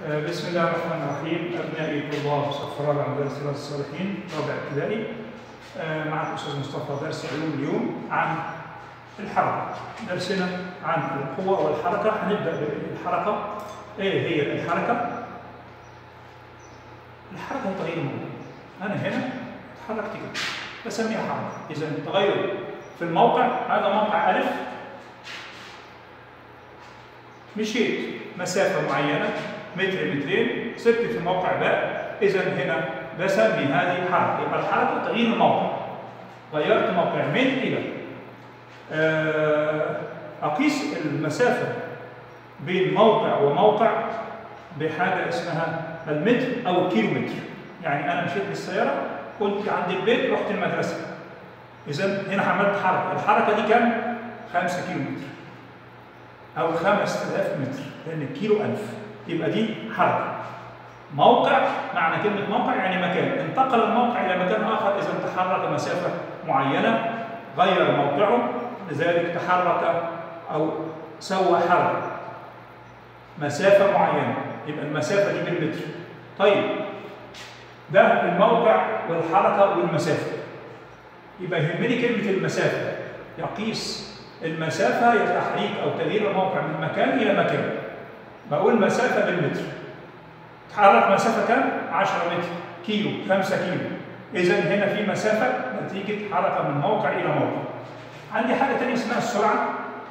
آه، بسم الله الرحمن الرحيم أبنائي طلاب صف رابع مدرسة رياض الصالحين رابع ابتدائي آه، معكم أستاذ مصطفى درس علوم اليوم عن الحركة درسنا عن القوة والحركة هنبدأ بالحركة إيه هي الحركة؟ الحركة هي تغيير الموضوع أنا هنا اتحركت كده بسميها حركة إذا التغير في الموقع هذا موقع ألف مشيت مسافة معينة متر مترين صرت في موقع باء إذا هنا بسمي هذه حركة يبقى الحركة تغيير الموقع غيرت موقع من إلى آه، أقيس المسافة بين موقع وموقع بحاجة اسمها المتر أو الكيلومتر يعني أنا مشيت بالسيارة كنت عند البيت رحت المدرسة إذا هنا عملت حركة الحركة دي كام؟ 5 كيلو متر أو 5000 متر لأن الكيلو 1000 يبقى دي حركة موقع معنى كلمة موقع يعني مكان انتقل الموقع إلى مكان آخر إذا تحرك مسافة معينة غير موقعه لذلك تحرك أو سوى حركة مسافة معينة يبقى المسافة دي بالمتر طيب ده الموقع والحركة والمسافة يبقى يهمني كلمة المسافة يقيس المسافة يا تحريك أو تغيير الموقع من مكان إلى مكان بقول مسافة بالمتر تحرك مسافة كام؟ 10 متر كيلو 5 كيلو إذا هنا في مسافة نتيجة حركة من موقع إلى موقع عندي حاجة تانية اسمها السرعة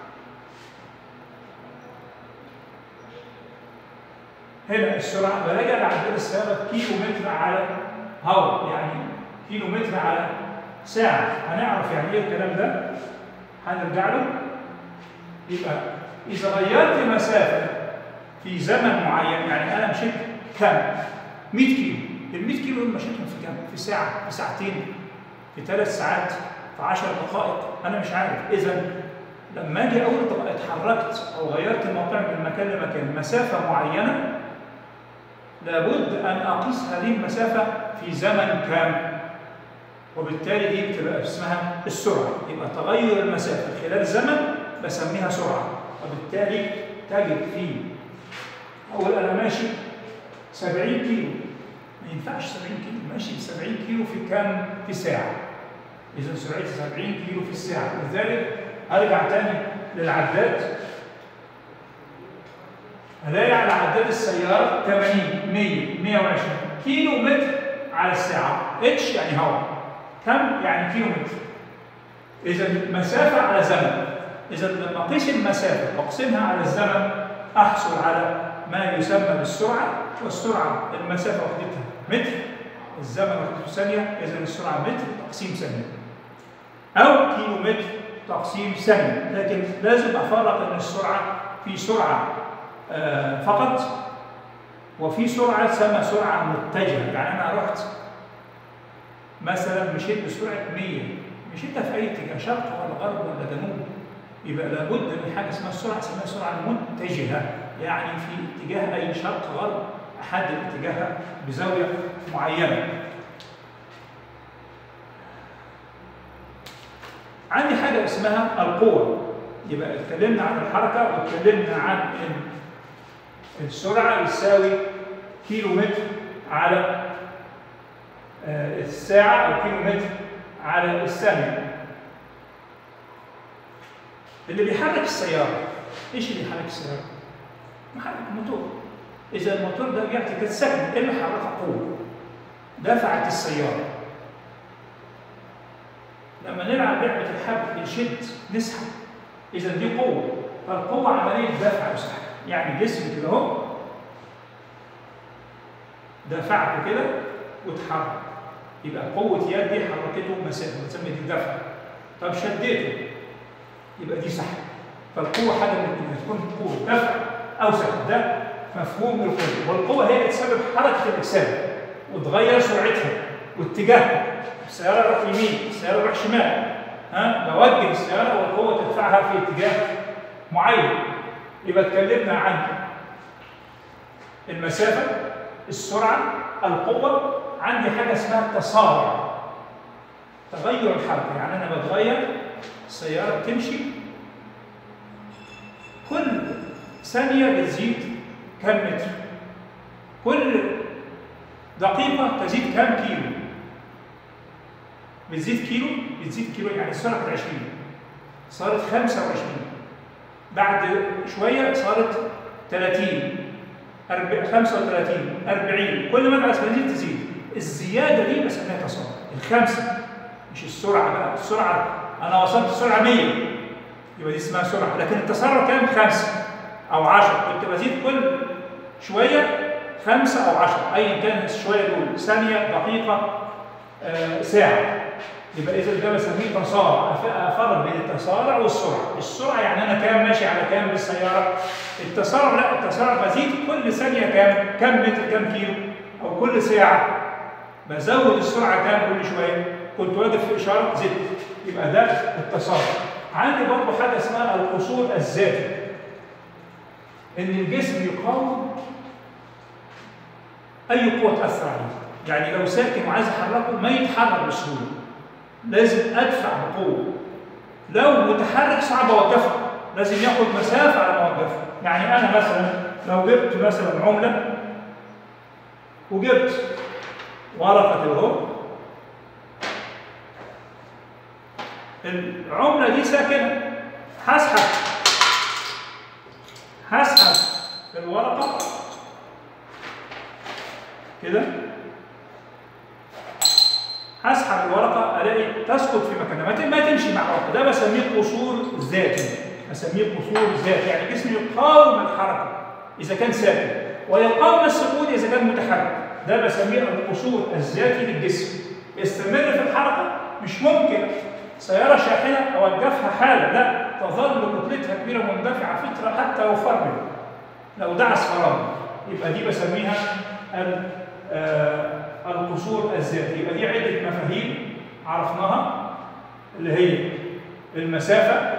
هنا السرعة براجع لعداد السيارة كيلو متر على هور يعني كيلو متر على ساعة هنعرف يعني ايه الكلام ده هنرجع له يبقى إذا غيرت مسافة في زمن معين يعني أنا مشيت كام؟ 100 كيلو ال 100 كيلو دول مشيتهم في كام؟ في ساعة في ساعتين في ثلاث ساعات في 10 دقائق أنا مش عارف إذا لما أجي أقول طب اتحركت أو غيرت الموقع من مكان لمكان مسافة معينة لابد أن أقيس هذه المسافة في زمن كام؟ وبالتالي دي بتبقى اسمها السرعة يبقى تغير المسافة خلال زمن بسميها سرعة وبالتالي تجد في أول أنا ماشي 70 كيلو ما ينفعش 70 كيلو ماشي ب 70 كيلو في كام في ساعة إذا سرعتي 70 كيلو في الساعة لذلك أرجع تاني للعداد ألاقي على عداد السيارة 80 100 120 كيلو متر على الساعة اتش يعني هواء كم يعني كيلو متر إذا مسافة على زمن إذا لما أقيس المسافة وأقسمها على الزمن أحصل على ما يسمى بالسرعة والسرعة المسافة وحدتها متر الزمن وحدته ثانية إذا السرعة متر تقسيم ثانية أو كيلو متر تقسيم ثانية لكن لازم أفرق أن السرعة في سرعة آه فقط وفي سرعة تسمى سرعة متجهة يعني أنا رحت مثلا مشيت بسرعة 100 مشيتها في أي اتجاه شرق ولا غرب ولا جنوب يبقى لابد من حاجة اسمها السرعة اسمها سرعة متجهة يعني في اتجاه أي شرق غرب أحدد اتجاهها بزاوية معينة عندي حاجة اسمها القوة يبقى اتكلمنا عن الحركة واتكلمنا عن إن السرعة يساوي كيلو متر على الساعة أو كيلو متر على الثانية اللي بيحرك السيارة إيش اللي بيحرك السيارة؟ محرك الموتور إذا الموتور ده رجعت كانت سكن إيه اللي حركها قوة؟ دفعت السيارة لما نلعب لعبة الحبل نشد نسحب إذا دي قوة فالقوة عملية دفع وسحب يعني جسم كده أهو دفعته كده واتحرك يبقى قوة يد دي حركته مسافة بتسمى دي دفع طب شديته يبقى دي سحب فالقوة حاجة من الاثنين تكون قوة دفع أو سحب ده مفهوم القوة والقوة هي اللي تسبب حركة الأجسام وتغير سرعتها واتجاهها السيارة تروح يمين السيارة تروح شمال ها بوجه السيارة والقوة تدفعها في اتجاه معين يبقى اتكلمنا عن المسافة السرعة القوة عندي حاجة اسمها التسارع تغير الحركة يعني أنا بتغير السيارة بتمشي كل ثانية بتزيد كم متر كل دقيقة تزيد كام كيلو؟ بتزيد كيلو بتزيد كيلو يعني السرعة كانت 20 صارت 25 بعد شوية صارت 30 أربع- 35 40 كل ما العدد تزيد تزيد الزيادة دي بسميها تصاعد الخمسة مش السرعة بقى السرعة أنا وصلت السرعة 100 يبقى دي اسمها سرعة لكن التسارع كام؟ خمسة أو 10 كنت بزيد كل شوية خمسة أو 10 أيا كان الشوية دول ثانية دقيقة آه، ساعة يبقى إذا ده بسميه تسارع أف- أفرق بين التسارع والسرعة السرعة يعني أنا كام ماشي على كام بالسيارة التسارع لا التسارع بزيد كل ثانية كام كام متر كام كيلو أو كل ساعة بزود السرعة كام كل شوية كنت واقف في إشارة زدت يبقى ده التسارع عندي برضه حاجة اسمها القصور الذاتي إن الجسم يقاوم أي قوة تأثر عليه يعني لو ساكن وعايز أحركه ما يتحرك بسهولة لازم أدفع بقوة لو متحرك صعب أوقفه لازم ياخد مسافة على ما أوقفه يعني أنا مثلا لو جبت مثلا عملة وجبت ورقة الهو العملة دي ساكنة هسحب هسحب الورقة كده هسحب الورقة ألاقي تسقط في مكانها ما ت- ما تمشي مع الورقة ده بسميه قصور ذاتي بسميه قصور ذاتي يعني الجسم يقاوم الحركة إذا كان ساكن ويقاوم السكون إذا كان متحرك ده بسميه القصور الذاتي للجسم يستمر في الحركة مش ممكن سيارة شاحنة أوقفها حالا لا تظل كتلتها كبيرة مندفعة فترة حتى لو فرمل لو دعس فراغ يبقى دي بسميها ال- آه، القصور الذاتي يبقى دي عدة مفاهيم عرفناها اللي هي المسافة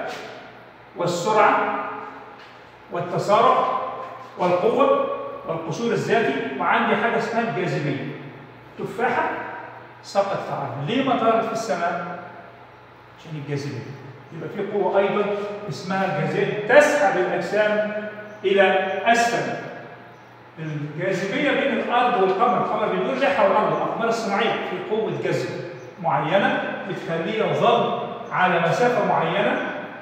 والسرعة والتسارع والقوة والقصور الذاتي وعندي حاجة اسمها الجاذبية تفاحة سقط في عرض ليه ما طارت في السماء؟ عشان الجاذبية يبقى في قوة أيضا اسمها الجاذبية تسحب الأجسام إلى أسفل الجاذبية بين الأرض والقمر القمر بيدور ليه حول الأرض الأقمار الصناعية في قوة جذب معينة بتخليه يظل على مسافة معينة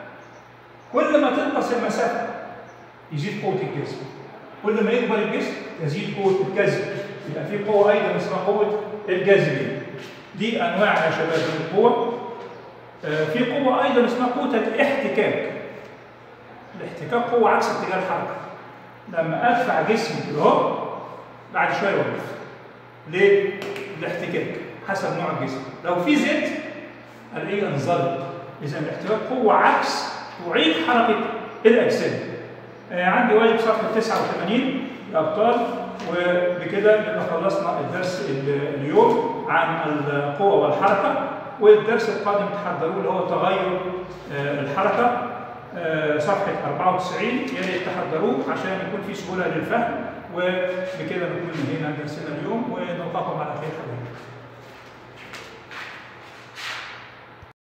كل ما تنقص المسافة يزيد قوة الجذب كل ما يكبر الجسم يزيد قوة الجذب يبقى في قوة أيضا اسمها قوة الجاذبية دي أنواع يا شباب من القوة آه، في قوة أيضا اسمها قوة الاحتكاك الاحتكاك قوة عكس اتجاه الحركة لما أدفع جسمي كده أهو بعد شوية يوقف ليه؟ الاحتكاك حسب نوع الجسم لو في زيت الاقيه انزلق إذا الاحتكاك قوة عكس تعيد حركة الأجسام آه، عندي واجب صفحة 89 يا أبطال وبكده نبقى خلصنا الدرس ال- اليوم عن القوة والحركة والدرس القادم تحضروه اللي هو تغير آه، الحركة آه، صفحة 94 يا ريت تحضروه عشان يكون في سهولة للفهم وبكده نكون انهينا درسنا اليوم ونلقاكم على خير حبايبي